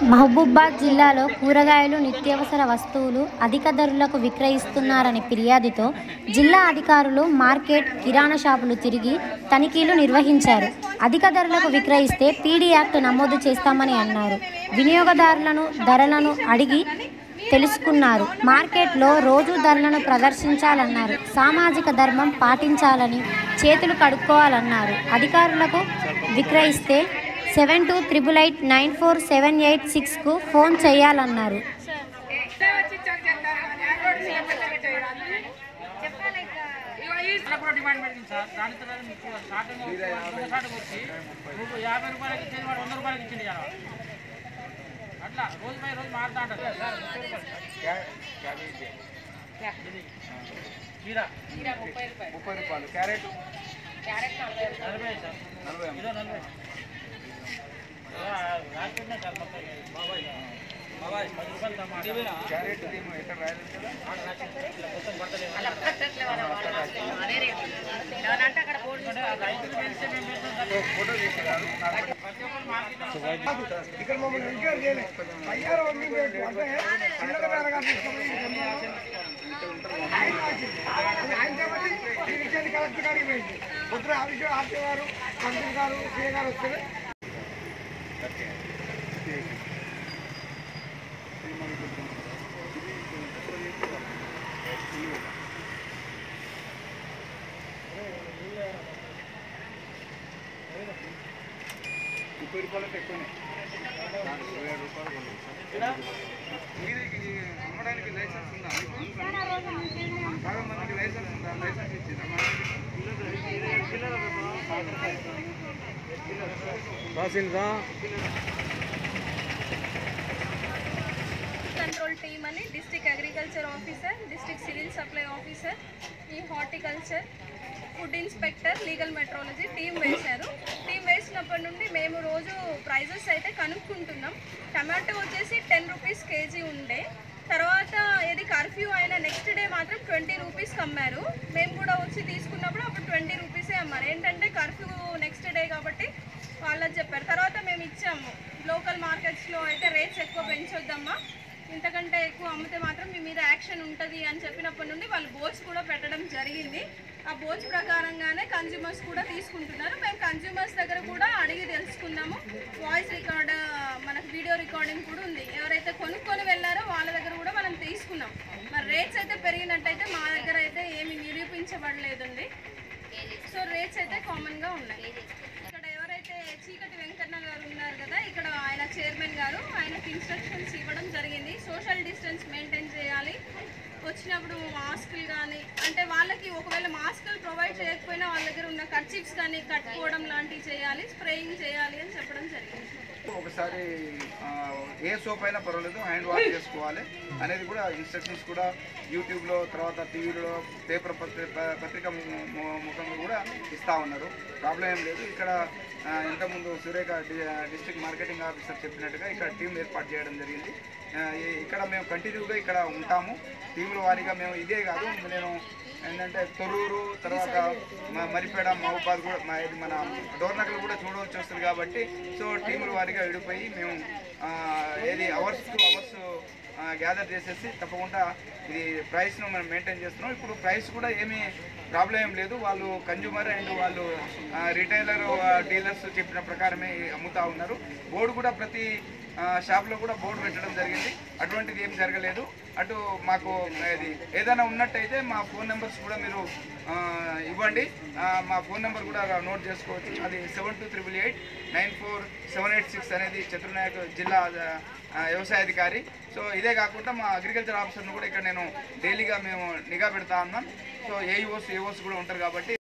మహబూబాద్ జిల్లాలో కూరగాయలు నిత్యావసర వస్తువులు అధిక ధరలకు విక్రయిస్తున్నారని ఫిర్యాదుతో జిల్లా అధికారులు మార్కెట్ కిరాణా షాపులు తిరిగి తనిఖీలు నిర్వహించారు అధిక ధరలకు విక్రయిస్తే పీడీ యాక్ట్ నమోదు చేస్తామని అన్నారు వినియోగదారులను ధరలను అడిగి తెలుసుకున్నారు మార్కెట్లో రోజు ధరలను ప్రదర్శించాలన్నారు సామాజిక ధర్మం పాటించాలని చేతులు కడుక్కోవాలన్నారు అధికారులకు విక్రయిస్తే seven two triple eight nine four seven eight సిక్స్కు ఫోన్ చేయాలన్నారు కూడా డిమాండ్ పెట్టింది సార్ దాని తర్వాత మీకు స్టార్టింగ్ ఒక షాట్ వచ్చి నువ్వు యాభై రూపాయలకి ఇచ్చేది వాడు వంద రూపాయలకి ఇచ్చింది కదా అట్లా రోజు బై రోజు మారుతా ఉంటుంది ఇది. కీరా ముప్పై రూపాయలు క్యారెట్ నలభై ఐదు సార్ నలభై ఇదో నలభై రాకపోయినా సార్ మొత్తం బాబాయ్ పది రూపాయలు టమాటా క్యారెట్ ఏమో ఎక్కడ రాయలేదు కదా ఆడ రాసి ఇలా మొత్తం పడతలేదు ఎందుకంటే ఆ రైతులు తెలిస్తే మేము చేస్తాం సార్ ఫోటో తీసుకున్నారు నాకు ప్రతి ఒక్కరు మార్కెట్లో ఇక్కడ మమ్మల్ని ఎంకరేజ్ చేయలేదు అయ్యారు అన్ని పెట్టు అంటే చిల్లర బేరగా తీసుకొని ఆయన వచ్చింది ఆయన కాబట్టి ఈ విషయాన్ని కలెక్టర్ గారికి పోయింది పొద్దున ఆఫీసు ఆర్టీ గారు మంత్రి గారు సీఏ గారు వస్తే ముప్పై రూపాయలకు ఎక్కువనే నాకు ఇరవై ఏడు రూపాయలు కొన్నాను సార్ మీది ఇది అమ్మడానికి లైసెన్స్ ఉందా మీకు? చాలా మందికి లైసెన్స్ ఉందా లైసెన్స్ ఇచ్చిందా రాసిందా కంట్రోల్ టీమ్ అని district agriculture officer district civil supply officer ఈ horticulture food inspector legal metrology team వేశారు టీం వేసినప్పటి నుండి మేము రోజు ప్రైజెస్ అయితే కనుక్కుంటున్నాం టమాటో వచ్చేసి టెన్ రూపీస్ కేజీ ఉండే తర్వాత ఇది కర్ఫ్యూ అయిన నెక్స్ట్ డే మాత్రం ట్వంటీ రూపీస్కి అమ్మారు మేము కూడా వచ్చి తీసుకున్నప్పుడు అప్పుడు ట్వంటీ రూపీసే అమ్మారు ఏంటంటే కర్ఫ్యూ నెక్స్ట్ డే కాబట్టి వాళ్ళకి చెప్పారు తర్వాత మేము ఇచ్చాము లోకల్ మార్కెట్స్లో అయితే రేట్స్ ఎక్కువ పెంచొద్దమ్మా ఇంతకంటే ఎక్కువ అమ్మితే మాత్రం మీ మీద యాక్షన్ ఉంటుంది అని చెప్పినప్పటి నుండి వాళ్ళు బోర్డ్స్ కూడా పెట్టడం జరిగింది ఆ బోర్డ్స్ ప్రకారంగానే కన్జ్యూమర్స్ కూడా తీసుకుంటున్నారు మేము కన్జ్యూమర్స్ దగ్గర కూడా అడిగి తెలుసుకున్నాము వాయిస్ రికార్డ్ మనకు వీడియో రికార్డింగ్ కూడా ఉంది ఎవరైతే కొనుక్కొని వెళ్ళారో వాళ్ళ దగ్గర కూడా మనం తీసుకున్నాం మరి రేట్స్ అయితే పెరిగినట్టయితే మా దగ్గర అయితే ఏమి నిరూపించబడలేదండి సో రేట్స్ అయితే కామన్గా ఉన్నాయి ఇక్కడ ఎవరైతే చీకటి వెంకన్న గారు ఉన్నారు కదా ఇక్కడ ఆయన చైర్మన్ గారు ఆయనకి ఇన్స్ట్రక్షన్స్ ఇవ్వడం జరిగింది సోషల్ డిస్టెన్స్ మెయింటైన్ చేయాలి వచ్చినప్పుడు మాస్కులు కానీ అంటే వాళ్ళకి ఒకవేళ మాస్కులు ప్రొవైడ్ చేయకపోయినా వాళ్ళ దగ్గర ఉన్న కర్చిప్స్ కానీ కట్టుకోవడం లాంటివి చేయాలి స్ప్రేయింగ్ చేయాలి అని చెప్పడం జరిగింది ఒకసారి ఆ, ఏ సోప్ అయినా పర్వాలేదు హ్యాండ్ వాష్ చేసుకోవాలి అనేది కూడా ఇన్స్ట్రక్షన్స్ కూడా యూట్యూబ్లో తర్వాత టీవీలో పేపర్ పత్రి ప- పత్రిక ము- ము- ముఖంగా కూడా ఇస్తూ ఉన్నారు ప్రాబ్లం ఏం లేదు ఇక్కడ ఆ, ఇంతకుముందు Surekha D district marketing officer చెప్పినట్టుగా ఇక్కడ టీం ఏర్పాటు చేయడం జరిగింది ఆ, ఈ- ఇక్కడ మేము కంటిన్యూగా ఇక్కడ ఉంటాము టీముల వారీగా మేము ఇదే కాదు నేను ఏంటంటే తొర్రూరు తర్వాత మ- మరిపేడ మహబాద్ కూడా మా- ఇది మన డోర్నకలు కూడా చూడవలసి వస్తుంది కాబట్టి సో టీముల వారీగా విడిపోయి మేము ఆ, ఏది అవర్స్ టు అవర్స్ గ్యాదర్ చేసేసి తప్పకుండా ఇది ప్రైస్ను మనం మెయింటైన్ చేస్తున్నాం ఇప్పుడు ప్రైస్ కూడా ఏమీ ప్రాబ్లం ఏం లేదు వాళ్ళు కన్జ్యూమర్ అండ్ వాళ్ళు రిటైలర్ డీలర్స్ చెప్పిన ప్రకారమే అమ్ముతా ఉన్నారు బోర్డు కూడా ప్రతి ఆ, షాప్లో కూడా బోర్డు పెట్టడం జరిగింది అటువంటిది ఏం జరగలేదు అటు మాకు ఇది ఏదైనా ఉన్నట్టయితే మా ఫోన్ నెంబర్స్ కూడా మీరు ఆ, ఇవ్వండి ఆ, మా ఫోన్ నెంబర్ కూడా నోట్ చేసుకోవచ్చు అది seven two triple eight nine four seven eight six అనేది చతుర్నాయక్ జిల్లా ఆ, వ్యవసాయ అధికారి సో ఇదే కాకుండా మా అగ్రికల్చర్ ఆఫీసర్ను కూడా ఇక్కడ నేను డైలీగా మేము నిఘా పెడతా ఉన్నాం సో ఏఈఓస్ ఏఓస్ కూడా ఉంటారు కాబట్టి